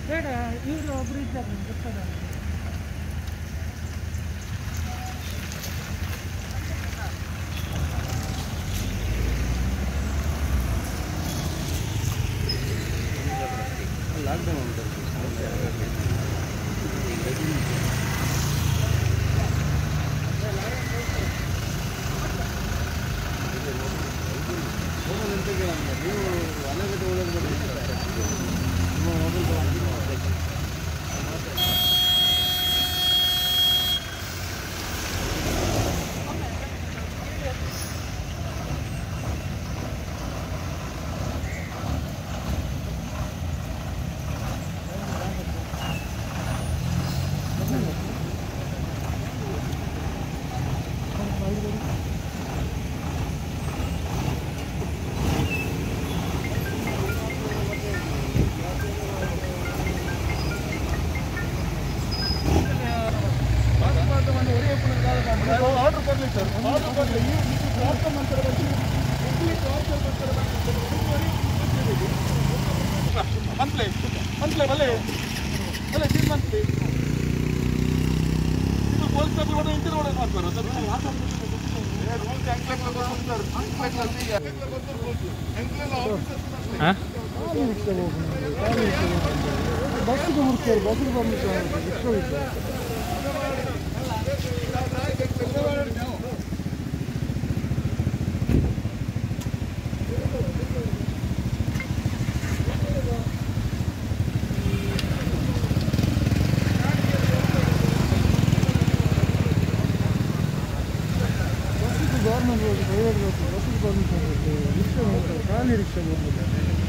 ಬೇಡ ಇವರು ಒಬ್ರು ಇದ್ದಾರೆ ನಂಗೆ ಗೊತ್ತದ ಆರ್ಡರ್ ಕೊಡ್ಲಿ ಸರ್ ಆರ್ಡರ್ ಕೊಡ್ಲಿ ಈ ಪ್ರಾಬ್ಲಮ್ ಅಂತಾರೆ ಮಂತ್ಲಿ ಮಂತ್ಲಿ ಬಲೆ ಬಲೆ ಸೀಟ್ ಮಂತ್ಲಿ ಇದು ಪೊಲೀಸ್ ಪೇಪರ್ ಕೂಡ ಇಂಟಿನ ಒಳಗೆ ಮಾಡ್ತಾರೆ ಸರ್ ರೂಲ್ಸ್ ಬಸ್ಸಿಗೆ ಹುಡ್ತಾರೆ ಬಸ್ಸಿಗೆ ಬಂದು ಇಷ್ಟವಿತ್ತು ಬಸ್ಸಿಗೆ ಗೌರ್ಮೆಂಟ್ ರೋಡ್ ಪ್ರೈವೇಟ್ ಬಸ್ ಬಸ್ಸಿಗೆ ಬಂದು ರಿಕ್ಷಾ ಖಾಲಿ ರಿಕ್ಷಾ ಬಂದಿಲ್ಲ